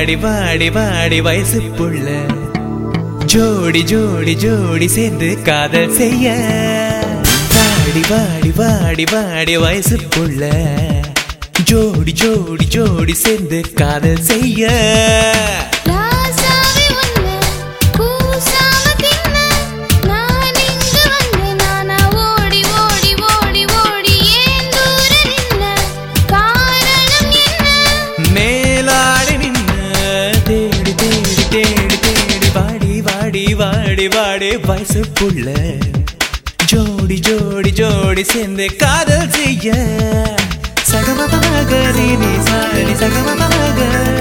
வாடி வாடி வாடி வயசு புள்ள ஜோடி ஜோடி ஜோடி சேர்ந்து காதல் செய்ய வாடி வாடி வாடி வாடி வயசு புள்ள ஜோடி ஜோடி ஜோடி சேர்ந்து காதல் செய்ய ராசாவே ஒன்னு கூசாம தின்ன நான் இங்கு வந்து நானா ஓடி ஓடி ஓடி ஓடி ஏன் தூர நின்ன காரணம் என்ன மேலாடி நின்ன தேடி தேடி தேடி தேடி வாடி வாடி வாடி வாடி வயசு புள்ள ஜோடி ஜோடி ஜோடி சேர்ந்து காதல் செய்ய சகமபமகரி நீ சாரி சகமபமக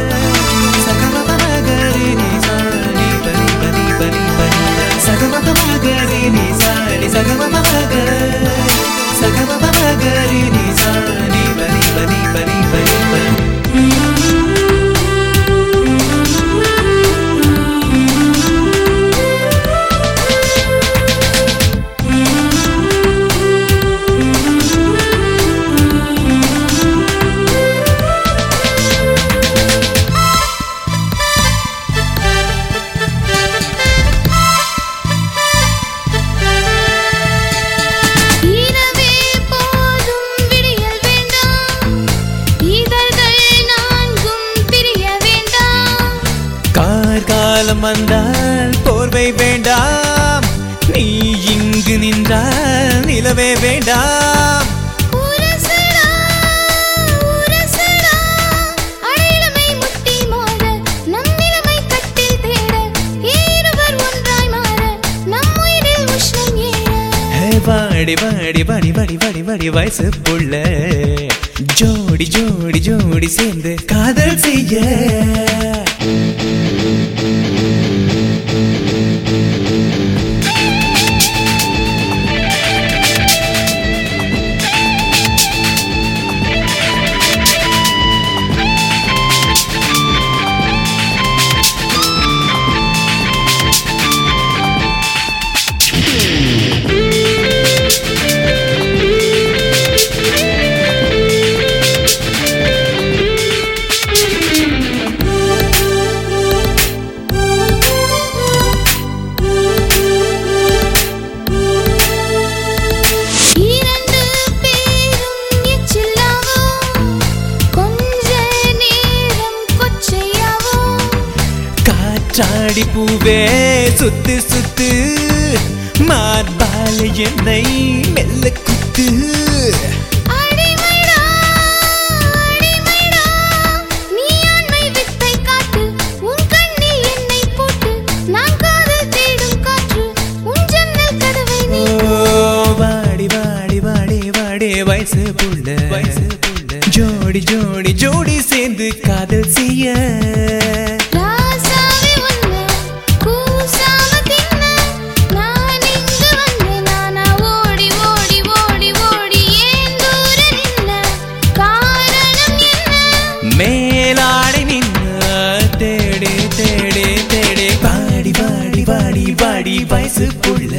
சகமபமகரி நீ சாரி பனி பனி பனி பனி சகமபமகரி நீ சாரி சகமபமக சகமபமகரி நீ சாரி பனி பனி பனி பனி பனி இரவே போதும் விடியல் வேண்டாம் இதழ்கள் நான்கும் பிரிய வேண்டாம் கார்காலம் வந்தால் போர்வை வேண்டாம் நீ இங்கு நின்றால் நிலவே வேண்டாம் உரசடா உரசடா அழிலமை முட்டி மோத நம் நிலைமை கட்டில் தேட இருவர் ஒன்றாய் மாற நம் உயிரில் உஷ்ணம் ஏற ஹே, வாடி வாடி வாடி வாடி வாடி வாடி வயசு புள்ள ஜோடி ஜோடி ஜோடி சேர்ந்து காதல் செய்ய இரண்டு பேரும் எச்சில்லாவும் கொஞ்ச நேரம் கொச்சையாவும் காற்றாடி பூவே சுத்து சுத்து மார்பால என்னை மெல்ல குத்து அடிமைடா அடிமைடா நீ ஆண்மை வித்தை காட்டு உன் கண்ணில் என்னை போட்டு நான் காதல் தேடும் காற்று உன் ஜன்னல் கதவை நீ ஓ, வாடி வாடி வாடி வாடி வயசு புள்ள வயசு புள்ள ஜோடி ஜோடி ஜோடி சேர்ந்து காதல் செய்ய ராசாவே ஒன்னு கூசாம தின்ன நான் இங்கு வந்து நானா ஓடி ஓடி ஓடி ஓடி ஏன் தூர நின்ன காரணம் என்ன மேலாடி நின்ன தேடி தேடி தேடி பாடி பாடி பாடி பாடி வயசு புள்ள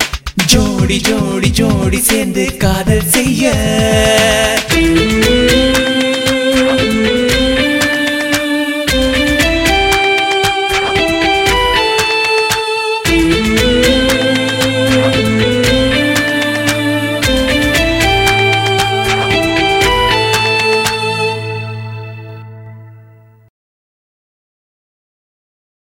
ஜோடி ஜோடி ஜோடி சேர்ந்து காதல் செய்ய